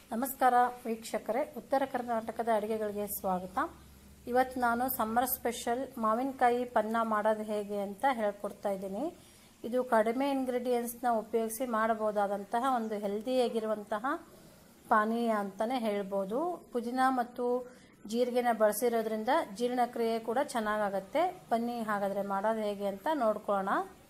ನಮಸ್ಕಾರ ವೀಕ್ಷಕರೇ ಉತ್ತರ ಕರ್ನಾಟಕದ ಅಡುಗೆಗಳಿಗೆ ಸ್ವಾಗತ ಇವತ್ತು ನಾನು ಸಮ್ಮರ್ ಸ್ಪೆಷಲ್ ಮಾವಿನಕಾಯಿ ಪನ್ನ ಮಾಡೋದು ಹೇಗೆ ಅಂತ ಹೇಳ್ಕೊಡ್ತಾ ಇದ್ದೀನಿ ಇದು ಕಡಿಮೆ ಇಂಗ್ರೀಡಿಯೆಂಟ್ಸ್ನ ಉಪಯೋಗಿಸಿ ಮಾಡಬಹುದಾದಂತಹ ಒಂದು ಹೆಲ್ದಿಯಾಗಿರುವಂತಹ ಪಾನೀಯ ಅಂತಲೇ ಹೇಳ್ಬೋದು ಪುದೀನ ಮತ್ತು ಜೀರಿಗೆನ ಬಳಸಿರೋದ್ರಿಂದ ಜೀರ್ಣಕ್ರಿಯೆ ಕೂಡ ಚೆನ್ನಾಗಾಗತ್ತೆ ಬನ್ನಿ ಹಾಗಾದರೆ ಮಾಡೋದು ಹೇಗೆ ಅಂತ ನೋಡ್ಕೊಳ್ಳೋಣ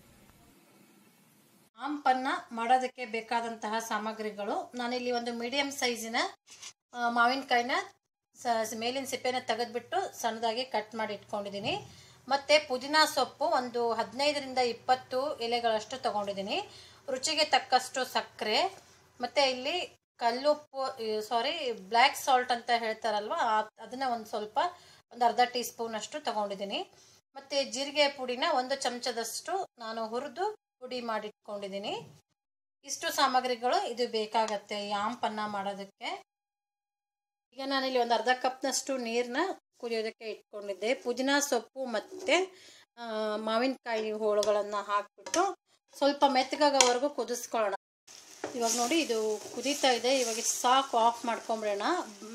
ಆಮ್ ಪನ್ನ ಮಾಡೋದಕ್ಕೆ ಬೇಕಾದಂತಹ ಸಾಮಗ್ರಿಗಳು ನಾನಿಲ್ಲಿ ಒಂದು ಮೀಡಿಯಂ ಸೈಜಿನ ಆ, ಮಾವಿನಕಾಯಿನ ಸ ಮೇಲಿನ ಸಿಪ್ಪೆನ ತೆಗೆದ್ಬಿಟ್ಟು ಸಣ್ಣದಾಗಿ ಕಟ್ ಮಾಡಿ ಇಟ್ಕೊಂಡಿದ್ದೀನಿ ಮತ್ತು ಪುದೀನ ಸೊಪ್ಪು ಒಂದು ಹದಿನೈದರಿಂದ ಇಪ್ಪತ್ತು ಎಲೆಗಳಷ್ಟು ತೊಗೊಂಡಿದ್ದೀನಿ ರುಚಿಗೆ ತಕ್ಕಷ್ಟು ಸಕ್ಕರೆ ಮತ್ತು ಇಲ್ಲಿ ಕಲ್ಲುಪ್ಪು ಸಾರಿ ಬ್ಲ್ಯಾಕ್ ಸಾಲ್ಟ್ ಅಂತ ಹೇಳ್ತಾರಲ್ವ ಅದನ್ನು ಒಂದು ಸ್ವಲ್ಪ ಒಂದು ಅರ್ಧ ಟೀ ಸ್ಪೂನ್ ಅಷ್ಟು ತೊಗೊಂಡಿದ್ದೀನಿ ಮತ್ತು ಜೀರಿಗೆ ಪುಡಿನ ಒಂದು ಚಮಚದಷ್ಟು ನಾನು ಹುರಿದು ಪುಡಿ ಮಾಡಿಟ್ಕೊಂಡಿದ್ದೀನಿ ಇಷ್ಟು ಸಾಮಗ್ರಿಗಳು ಇದು ಬೇಕಾಗತ್ತೆ ಈ ಆಮ್ ಪನ್ನ ಮಾಡೋದಕ್ಕೆ ಈಗ ನಾನಿಲ್ಲಿ ಒಂದು ಅರ್ಧ ಕಪ್ನಷ್ಟು ನೀರನ್ನ ಕುದಿಯೋದಕ್ಕೆ ಇಟ್ಕೊಂಡಿದ್ದೆ ಪುದೀನ ಸೊಪ್ಪು ಮತ್ತು ಮಾವಿನಕಾಯಿ ಹೋಳುಗಳನ್ನು ಹಾಕಿಬಿಟ್ಟು ಸ್ವಲ್ಪ ಮೆತ್ತಗಾಗೋವರೆಗೂ ಕುದಿಸ್ಕೊಳ್ಳೋಣ ಇವಾಗ ನೋಡಿ ಇದು ಕುದೀತಾ ಇದೆ ಇವಾಗ ಸಾಕು ಆಫ್ ಮಾಡ್ಕೊಂಬಿಡೋಣ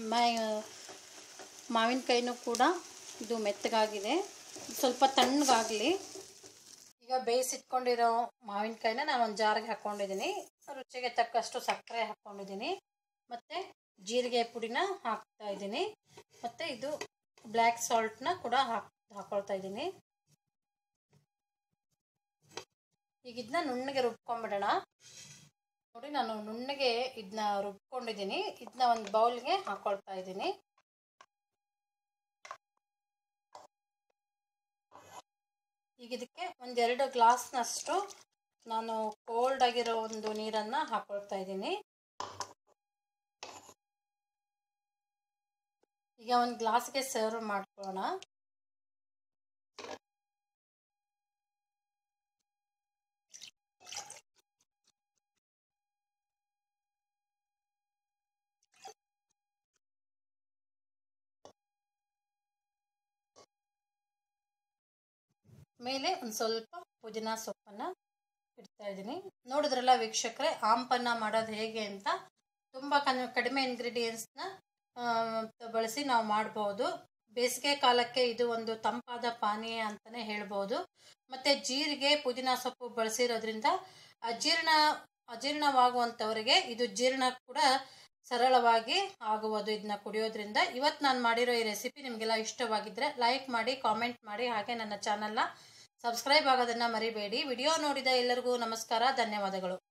ಮಾವಿನಕಾಯಿನೂ ಕೂಡ ಇದು ಮೆತ್ತಗಾಗಿದೆ ಸ್ವಲ್ಪ ತಣ್ಣಗಾಗಲಿ ಈಗ ಬೇಯಿಸಿಟ್ಕೊಂಡಿರೋ ಮಾವಿನಕಾಯಿನ ನಾನು ಒಂದು ಜಾರಿಗೆ ಹಾಕ್ಕೊಂಡಿದ್ದೀನಿ ರುಚಿಗೆ ತಕ್ಕಷ್ಟು ಸಕ್ಕರೆ ಹಾಕ್ಕೊಂಡಿದ್ದೀನಿ ಮತ್ತು ಜೀರಿಗೆ ಪುಡಿನ ಹಾಕ್ತಾ ಇದ್ದೀನಿ ಮತ್ತು ಇದು ಬ್ಲ್ಯಾಕ್ ಸಾಲ್ಟ್ನ ಕೂಡ ಹಾಕ್ ಹಾಕ್ಕೊಳ್ತಾ ಇದ್ದೀನಿ ಈಗ ಇದನ್ನ ನುಣ್ಣಗೆ ರುಬ್ಕೊಂಡ್ಬಿಡೋಣ ನೋಡಿ ನಾನು ನುಣ್ಣಗೆ ಇದನ್ನ ರುಬ್ಕೊಂಡಿದ್ದೀನಿ ಇದನ್ನ ಒಂದು ಬೌಲ್ಗೆ ಹಾಕ್ಕೊಳ್ತಾ ಇದ್ದೀನಿ ಈಗ ಇದಕ್ಕೆ ಒಂದೆರಡು ಗ್ಲಾಸ್ನಷ್ಟು ನಾನು ಕೋಲ್ಡ್ ಆಗಿರೋ ಒಂದು ನೀರನ್ನು ಹಾಕೊಳ್ತಾ ಇದ್ದೀನಿ ಈಗ ಒಂದು ಗ್ಲಾಸ್ಗೆ ಸರ್ವ್ ಮಾಡ್ಕೊಳ್ಳೋಣ ಮೇಲೆ ಒಂದು ಸ್ವಲ್ಪ ಪುದೀನ ಸೊಪ್ಪನ್ನು ಇಡ್ತಾ ಇದ್ದೀನಿ ನೋಡಿದ್ರಲ್ಲ ವೀಕ್ಷಕರೇ ಆಂಪನ್ನ ಮಾಡೋದು ಹೇಗೆ ಅಂತ ತುಂಬ ಕನ್ ಕಡಿಮೆ ಇಂಗ್ರೀಡಿಯೆಂಟ್ಸ್ನ ಬಳಸಿ ನಾವು ಮಾಡ್ಬೋದು ಬೇಸಿಗೆ ಕಾಲಕ್ಕೆ ಇದು ಒಂದು ತಂಪಾದ ಪಾನೀಯ ಅಂತಲೇ ಹೇಳ್ಬೋದು ಮತ್ತು ಜೀರಿಗೆ ಪುದೀನ ಸೊಪ್ಪು ಬಳಸಿರೋದ್ರಿಂದ ಅಜೀರ್ಣ ಅಜೀರ್ಣವಾಗುವಂಥವರಿಗೆ ಇದು ಜೀರ್ಣ ಕೂಡ ಸರಳವಾಗಿ ಆಗುವುದು ಇದನ್ನ ಕುಡಿಯೋದ್ರಿಂದ ಇವತ್ತು ನಾನು ಮಾಡಿರೋ ಈ ರೆಸಿಪಿ ನಿಮಗೆಲ್ಲ ಇಷ್ಟವಾಗಿದ್ದರೆ ಲೈಕ್ ಮಾಡಿ ಕಾಮೆಂಟ್ ಮಾಡಿ ಹಾಗೆ ನನ್ನ ಚಾನಲ್ನ ಸಬ್ಸ್ಕ್ರೈಬ್ ಆಗೋದನ್ನು ಮರಿಬೇಡಿ ವಿಡಿಯೋ ನೋಡಿದ ಎಲ್ಲರಿಗೂ ನಮಸ್ಕಾರ ಧನ್ಯವಾದಗಳು